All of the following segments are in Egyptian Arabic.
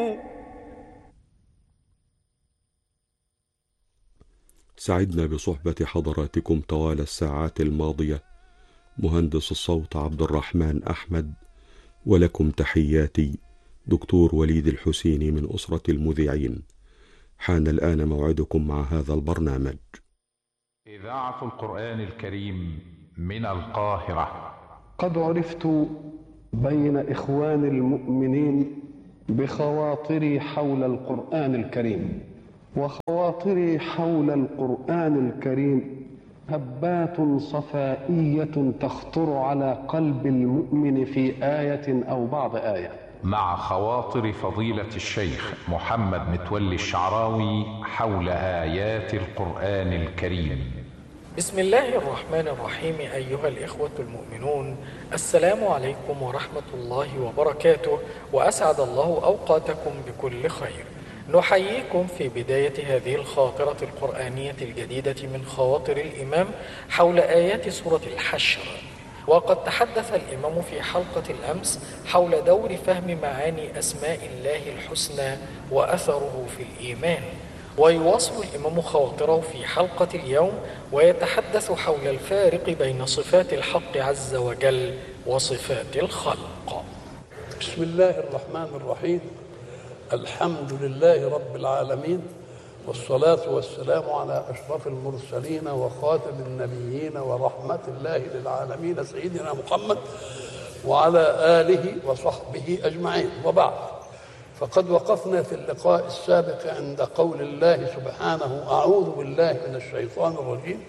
سعدنا بصحبة حضراتكم طوال الساعات الماضية مهندس الصوت عبد الرحمن أحمد ولكم تحياتي دكتور وليد الحسيني من أسرة المذيعين حان الآن موعدكم مع هذا البرنامج إذاعة القرآن الكريم من القاهرة قد عرفت بين إخوان المؤمنين بخواطري حول القرآن الكريم وخواطري حول القرآن الكريم هبات صفائية تخطر على قلب المؤمن في آية أو بعض آية مع خواطر فضيلة الشيخ محمد متولي الشعراوي حول آيات القرآن الكريم بسم الله الرحمن الرحيم أيها الإخوة المؤمنون السلام عليكم ورحمة الله وبركاته وأسعد الله أوقاتكم بكل خير نحييكم في بداية هذه الخاطرة القرآنية الجديدة من خواطر الإمام حول آيات سورة الحشر وقد تحدث الإمام في حلقة الأمس حول دور فهم معاني أسماء الله الحسنى وأثره في الإيمان ويواصل الإمام خواطره في حلقة اليوم ويتحدث حول الفارق بين صفات الحق عز وجل وصفات الخلق بسم الله الرحمن الرحيم الحمد لله رب العالمين والصلاة والسلام على أشرف المرسلين وخاتم النبيين ورحمة الله للعالمين سيدنا محمد وعلى آله وصحبه أجمعين وبعد فقد وقفنا في اللقاء السابق عند قول الله سبحانه أعوذ بالله من الشيطان الرجيم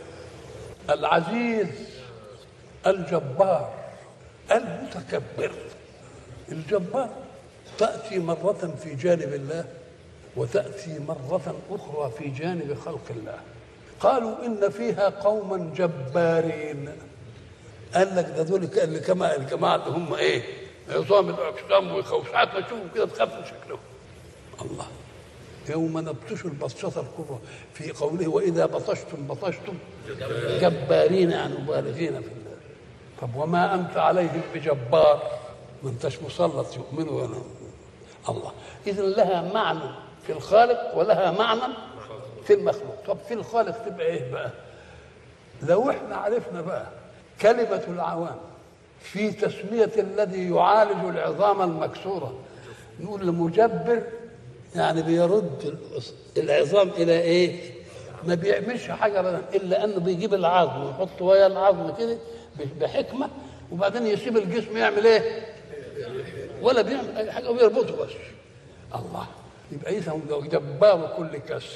العزيز الجبار المتكبر الجبار تأتي مرة في جانب الله وتأتي مرة أخرى في جانب خلق الله قالوا إن فيها قوما جبارين قال لك ده دول اللي كما الجماعة اللي هم إيه عظام الأجسام ويخوف ساعات ما تشوفهم كده تخاف من شكلهم الله يوم نبطش البطشة الكبرى في قوله وإذا بطشتم بطشتم جبارين يعني مبالغين في الله طب وما أنت عليهم بجبار ما أنتش مسلط يؤمنوا ولا الله إذا لها معنى في الخالق ولها معنى في المخلوق طب في الخالق تبقى إيه بقى لو إحنا عرفنا بقى كلمة العوام في تسمية الذي يعالج العظام المكسورة نقول المجبر يعني بيرد العظام إلى إيه؟ ما بيعملش حاجة أبدا إلا أنه بيجيب العظم ويحط ويا العظم كده بحكمة وبعدين يسيب الجسم يعمل إيه؟ ولا بيعمل أي حاجة ويربطه بس الله يبقى إذا جبار كل كسر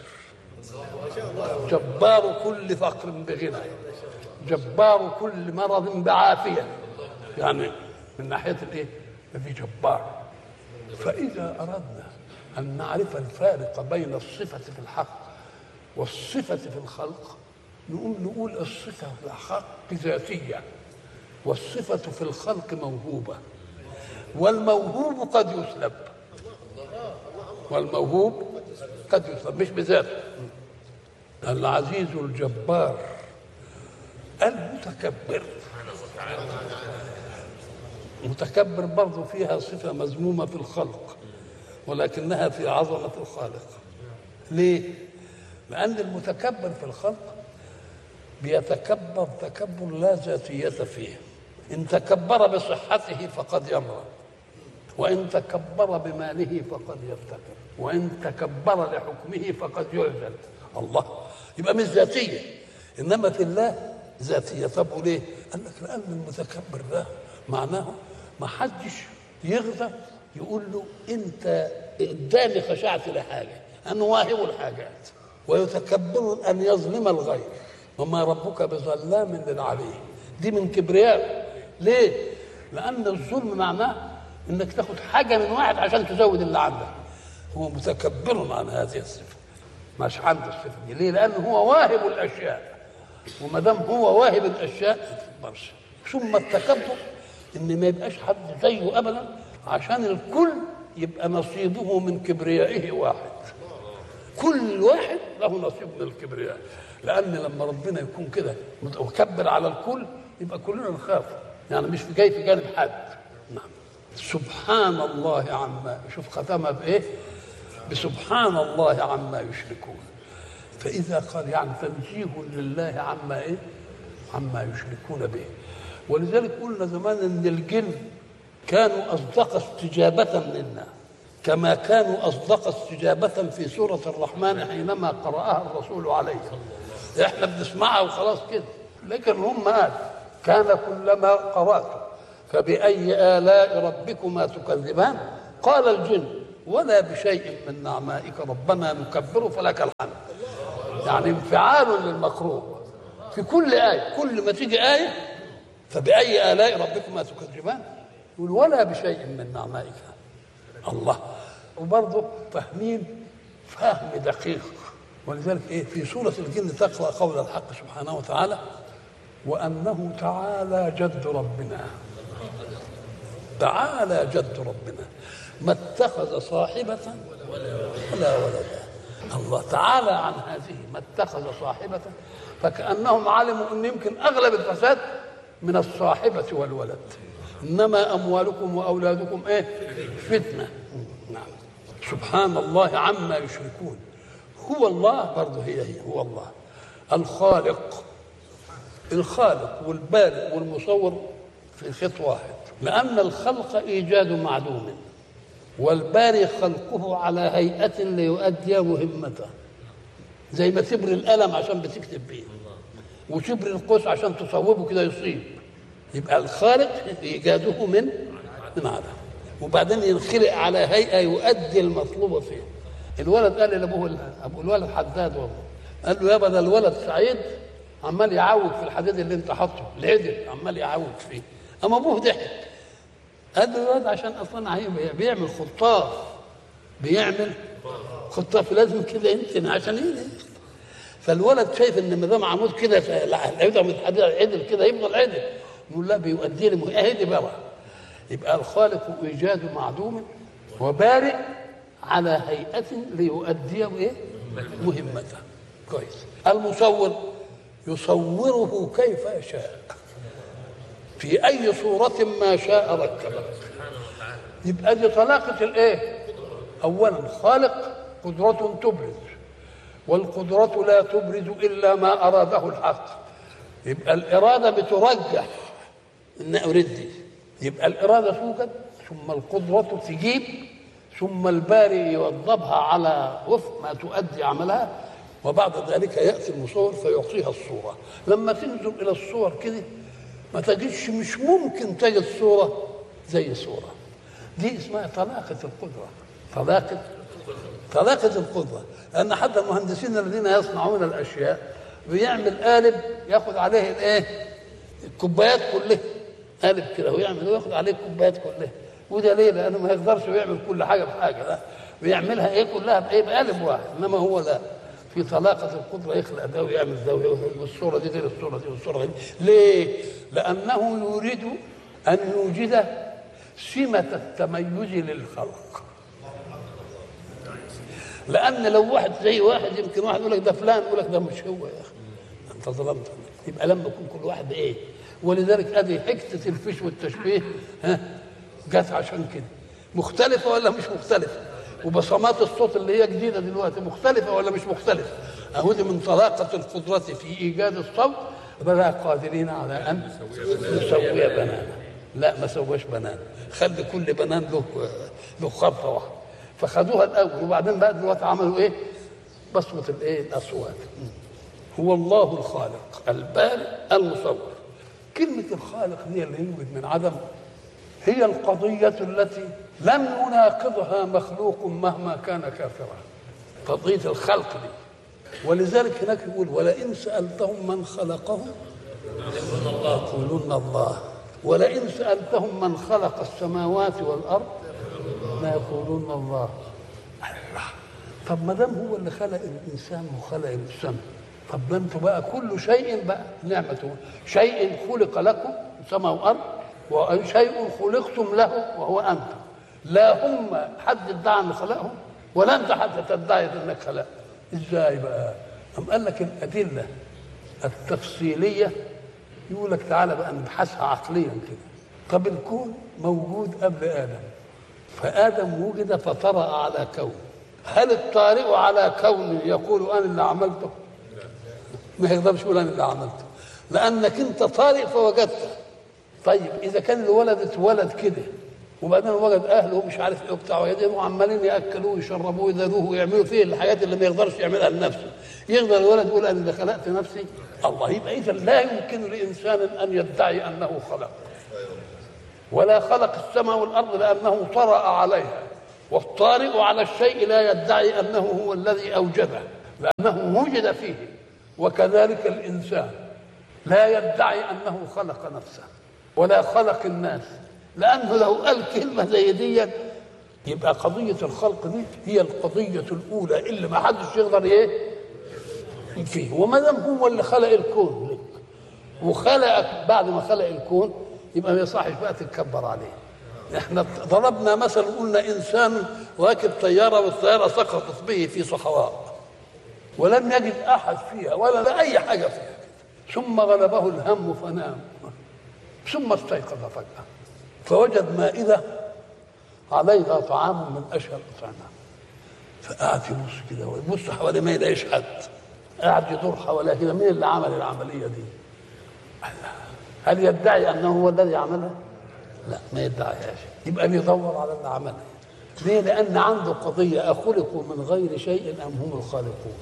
جبار كل فقر بغنى جبار كل مرض بعافيه يعني من ناحيه الايه؟ في جبار فاذا اردنا ان نعرف الفارق بين الصفه في الحق والصفه في الخلق نقوم نقول الصفه في الحق ذاتيه والصفه في الخلق موهوبه والموهوب قد يسلب والموهوب قد يسلب مش بذاته العزيز الجبار المتكبر متكبر برضه فيها صفة مذمومة في الخلق ولكنها في عظمة الخالق ليه؟ لأن المتكبر في الخلق بيتكبر تكبر لا ذاتية فيه إن تكبر بصحته فقد يمرض وإن تكبر بماله فقد يفتقر وإن تكبر لحكمه فقد يعزل الله يبقى مش ذاتية إنما في الله ذاتية طب وليه؟ قال لك لأن المتكبر ده معناه ما حدش يغضب يقول له أنت قدامي خشعت لحاجة أنا واهب الحاجات ويتكبر أن يظلم الغير وما ربك بظلام للعبيد دي من كبرياء ليه؟ لأن الظلم معناه إنك تاخد حاجة من واحد عشان تزود اللي عندك هو متكبر عن هذه الصفة مش عنده الصفة دي ليه؟ لأنه هو واهب الأشياء وما دام هو واهب الاشياء ما تكبرش ثم التكبر ان ما يبقاش حد زيه ابدا عشان الكل يبقى نصيبه من كبريائه واحد كل واحد له نصيب من الكبرياء لان لما ربنا يكون كده متكبر على الكل يبقى كلنا نخاف يعني مش في جاي في جانب حد نعم سبحان الله عما شوف ختمها بايه بسبحان الله عما يشركون فاذا قال يعني تنزيه لله عما ايه عما يشركون به ولذلك قلنا زمان ان الجن كانوا اصدق استجابه منا كما كانوا اصدق استجابه في سوره الرحمن حينما قراها الرسول عليه احنا بنسمعها وخلاص كده لكن هم قال كان كلما قرات فبأي آلاء ربكما تكذبان قال الجن ولا بشيء من نعمائك ربنا نكبر فلك الحمد يعني انفعال للمكروه في كل آية كل ما تيجي آية فبأي آلاء ربكما تكذبان يقول ولا بشيء من نعمائك الله وبرضه فاهمين فهم دقيق ولذلك ايه في سورة الجن تقرأ قول الحق سبحانه وتعالى وأنه تعالى جد ربنا تعالى جد ربنا ما اتخذ صاحبة ولا ولدا الله تعالى عن هذه ما اتخذ صاحبة فكأنهم علموا أن يمكن أغلب الفساد من الصاحبة والولد إنما أموالكم وأولادكم إيه فتنة نعم سبحان الله عما يشركون هو الله برضه هي هي هو الله الخالق الخالق والبارئ والمصور في خط واحد لأن الخلق إيجاد معدوم والباري خلقه على هيئة ليؤدي مهمته زي ما تبري القلم عشان بتكتب بيه وتبري القوس عشان تصوبه كده يصيب يبقى الخالق إيجاده من من عدم وبعدين ينخلق على هيئة يؤدي المطلوب فيه الولد قال لأبوه أبو الولد حداد والله قال له يابا ده الولد سعيد عمال يعوج في الحديد اللي انت حاطه العدل عمال يعوج فيه اما ابوه ضحك قال له الواد عشان اصلا بيعمل خطاف بيعمل خطاف لازم كده ينتن عشان ايه فالولد شايف ان ما دام عمود كده العوده من الحديد عدل كده يفضل عدل يقول لا بيؤدي لي اهي دي بقى يبقى الخالق ايجاد معدوم وبارئ على هيئة ليؤدي ايه؟ مهمته كويس المصور يصوره كيف يشاء في اي صورة ما شاء ركبه يبقى دي طلاقة الايه اولا خالق قدرة تبرز والقدرة لا تبرز الا ما اراده الحق يبقى الاراده بترجح ان اريد دي يبقى الاراده توجد ثم القدرة تجيب ثم الباري يوظبها على وفق ما تؤدي عملها وبعد ذلك ياتي المصور فيعطيها الصوره لما تنظر الى الصور كده ما تجدش مش ممكن تجد صوره زي صوره دي اسمها طلاقه القدره طلاقه طلاقه القدره لان حتى المهندسين الذين يصنعون الاشياء بيعمل قالب ياخذ عليه الايه الكوبايات كلها قالب كده ويعمل وياخذ عليه الكوبايات كلها وده ليه؟ لانه ما يقدرش يعمل كل حاجه بحاجه لا بيعملها ايه كلها بايه بقالب واحد انما هو لا في طلاقة القدرة يخلق ده ويعمل ده والصورة دي غير الصورة دي والصورة دي ليه؟ لأنه يريد أن يوجد سمة التميز للخلق لأن لو واحد زي واحد يمكن واحد يقول لك ده فلان يقول لك ده مش هو يا أخي أنت ظلمت يبقى لما يكون كل واحد إيه؟ ولذلك ادي حكة الفش والتشبيه ها جت عشان كده مختلفة ولا مش مختلفة؟ وبصمات الصوت اللي هي جديده دلوقتي مختلفه ولا مش مختلفه؟ اهو دي من طلاقه القدره في ايجاد الصوت بلا قادرين على ان نسوي بنانا لا ما سواش بنان خلي كل بنان له له خرطه واحده فخدوها الاول وبعدين بقى دلوقتي عملوا ايه؟ بصمه الايه؟ الاصوات هو الله الخالق البارئ المصور كلمه الخالق دي اللي يوجد من عدم هي القضيه التي لم يناقضها مخلوق مهما كان كافرا قضية الخلق دي ولذلك هناك يقول ولئن سألتهم من خلقهم يقولون الله ولئن سألتهم من خلق السماوات والأرض لا يقولون الله الله طب ما دام هو اللي خلق الإنسان وخلق السماء طب ده انتوا بقى كل شيء بقى نعمته شيء خلق لكم سماء وأرض وشيء خلقتم له وهو أنتم لا هم حد ادعى ان خلقهم ولا انت حتى تدعي انك خلق ازاي بقى أم قال لك الادله التفصيليه يقول لك تعالى بقى نبحثها عقليا كده طب الكون موجود قبل ادم فادم وجد فطرا على كون هل الطارئ على كون يقول انا اللي عملته ما يقدرش يقول انا اللي عملته لانك انت طارئ فوجدته طيب اذا كان الولد اتولد كده وبعدين وجد اهله ومش عارف ايه وبتاع ويدينه عمالين ياكلوه ويشربوه ويذلوه ويعملوا فيه الحاجات اللي ما يقدرش يعملها لنفسه يقدر الولد يقول انا اللي خلقت نفسي الله يبقى اذا لا يمكن لانسان ان يدعي انه خلق ولا خلق السماء والارض لانه طرا عليها والطارئ على الشيء لا يدعي انه هو الذي اوجده لانه وجد فيه وكذلك الانسان لا يدعي انه خلق نفسه ولا خلق الناس لانه لو قال كلمه زي دي يبقى قضيه الخلق دي هي القضيه الاولى اللي ما حدش يقدر ايه فيه وما دام هو اللي خلق الكون لك وخلقك بعد ما خلق الكون يبقى ما يصحش بقى تتكبر عليه احنا ضربنا مثل قلنا انسان راكب طياره والطياره سقطت به في صحراء ولم يجد احد فيها ولا لا اي حاجه فيها ثم غلبه الهم فنام ثم استيقظ فجاه فوجد مائده عليها طعام من اشهى الاطعمه فقعد يبص كده ويبص حواليه ما يلاقيش حد قاعد يدور حواليه كده مين اللي عمل العمليه دي؟ هل يدعي انه هو الذي عملها؟ لا ما يدعيهاش يبقى بيدور على اللي عملها ليه؟ لأن عنده قضية أخلقوا من غير شيء أم هم الخالقون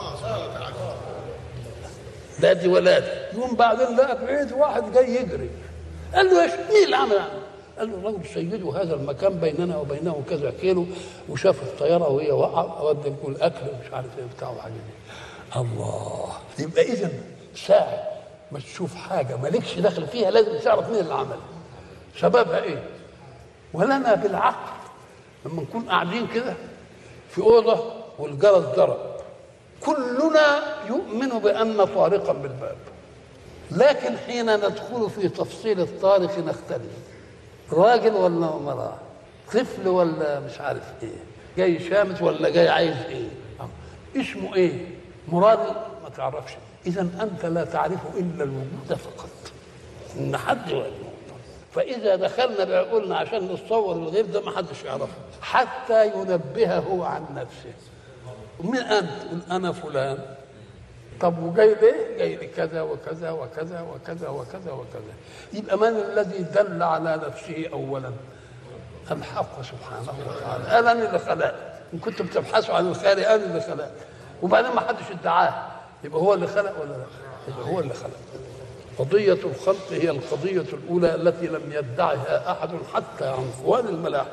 لا دي ولا دي يوم بعدين لقى بعيد واحد جاي يجري قال له ايش مين اللي عمل قال له الرجل سيده هذا المكان بيننا وبينه كذا كيلو وشاف الطياره وهي واقعه ودى لكم الاكل ومش عارف ايه بتاع وحاجه دي الله يبقى اذا ساعه ما تشوف حاجه مالكش دخل فيها لازم تعرف مين اللي عملها سببها ايه ولنا بالعقل لما نكون قاعدين كده في اوضه والجرس ضرب كلنا يؤمن بان طارقا بالباب لكن حين ندخل في تفصيل الطارق نختلف راجل ولا امراه طفل ولا مش عارف ايه جاي شامت ولا جاي عايز ايه اسمه ايه مراد ما تعرفش اذا انت لا تعرف الا الوجود فقط ان حد يعرف فاذا دخلنا بعقولنا عشان نتصور الغيب ده ما حدش يعرفه حتى ينبهه عن نفسه ومين انت قل انا فلان طب وجاي ليه جاي لكذا وكذا وكذا وكذا وكذا وكذا يبقى من الذي دل على نفسه اولا الحق سبحانه وتعالى انا اللي خلقت ان كنتم بتبحثوا عن الخالق انا اللي خلقت وبعدين ما حدش ادعاه يبقى هو اللي خلق ولا لا يبقى هو اللي خلق قضية الخلق هي القضية الأولى التي لم يدعها أحد حتى عنفوان الملاحدة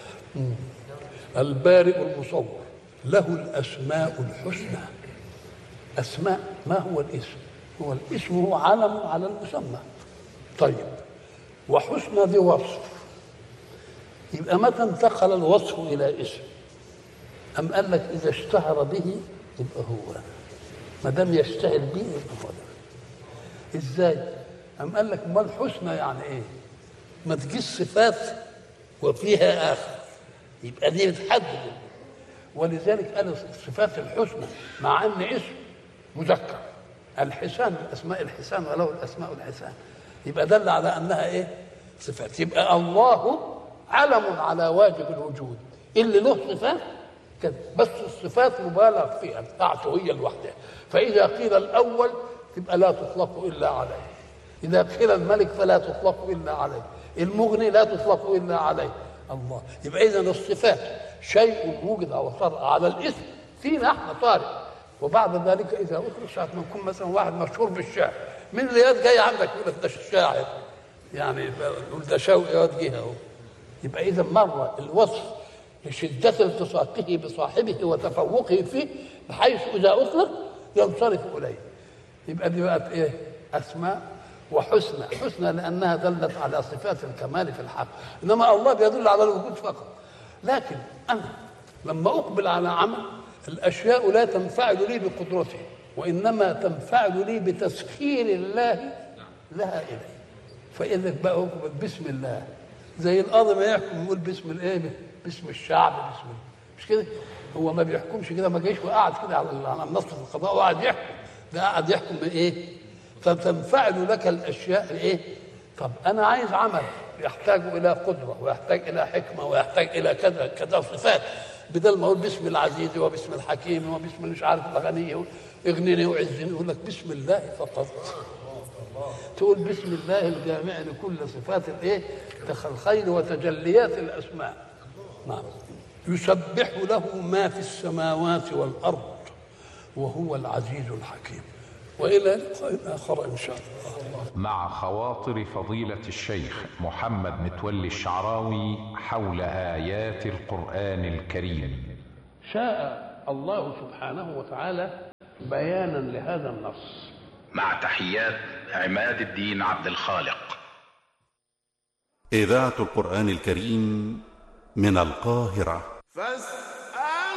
البارئ المصور له الأسماء الحسنى أسماء ما هو الاسم هو الاسم هو علم على المسمى طيب وحسنى دي وصف يبقى متى انتقل الوصف إلى اسم أم قال لك إذا اشتهر به يبقى هو ما دام يشتهر به يبقى هو ده ازاي؟ أم قال لك امال حسنى يعني ايه؟ ما تجيش صفات وفيها اخر يبقى دي بتحدد ولذلك قال الصفات الحسنى مع ان اسم مذكر الحسان من اسماء الحسان وله الاسماء الحسان يبقى دل على انها ايه؟ صفات يبقى الله علم على واجب الوجود اللي له صفات كده بس الصفات مبالغ فيها بتاعته هي لوحدها فاذا قيل الاول تبقى لا تطلق الا عليه اذا قيل الملك فلا تطلق الا عليه المغني لا تطلق الا عليه الله يبقى اذا الصفات شيء وجد او صار على الاسم فينا احنا طارئ وبعد ذلك اذا اطلق ساعه ما يكون مثلا واحد مشهور بالشعر من اللي جاي عندك يقول لك ده الشاعر يعني يقول ده شوقي ياد جه اهو يبقى اذا مره الوصف لشده التصاقه بصاحبه وتفوقه فيه بحيث اذا اطلق ينصرف اليه يبقى دي بقت ايه اسماء وحسنى حسنى لانها دلت على صفات الكمال في الحق انما الله بيدل على الوجود فقط لكن انا لما اقبل على عمل الاشياء لا تنفعل لي بقدرته وانما تنفعل لي بتسخير الله لها الي فاذا بقى اقبل بسم الله زي القاضي ما يحكم يقول باسم الايه باسم الشعب باسم مش كده هو ما بيحكمش كده ما جاش وقعد كده على على منصه القضاء وقعد يحكم ده قاعد يحكم بايه فتنفعل لك الاشياء ايه طب انا عايز عمل يحتاج الى قدره ويحتاج الى حكمه ويحتاج الى كذا كذا صفات بدل ما اقول باسم العزيز وباسم الحكيم وباسم مش عارف الغني اغنني وعزني يقول لك بسم الله فقط تقول بسم الله الجامع لكل صفات الايه الخير وتجليات الاسماء نعم يسبح له ما في السماوات والارض وهو العزيز الحكيم والى لقاء اخر ان شاء الله مع خواطر فضيلة الشيخ محمد متولي الشعراوي حول آيات القرآن الكريم شاء الله سبحانه وتعالى بيانا لهذا النص مع تحيات عماد الدين عبد الخالق إذاعة القرآن الكريم من القاهرة فاستمعوا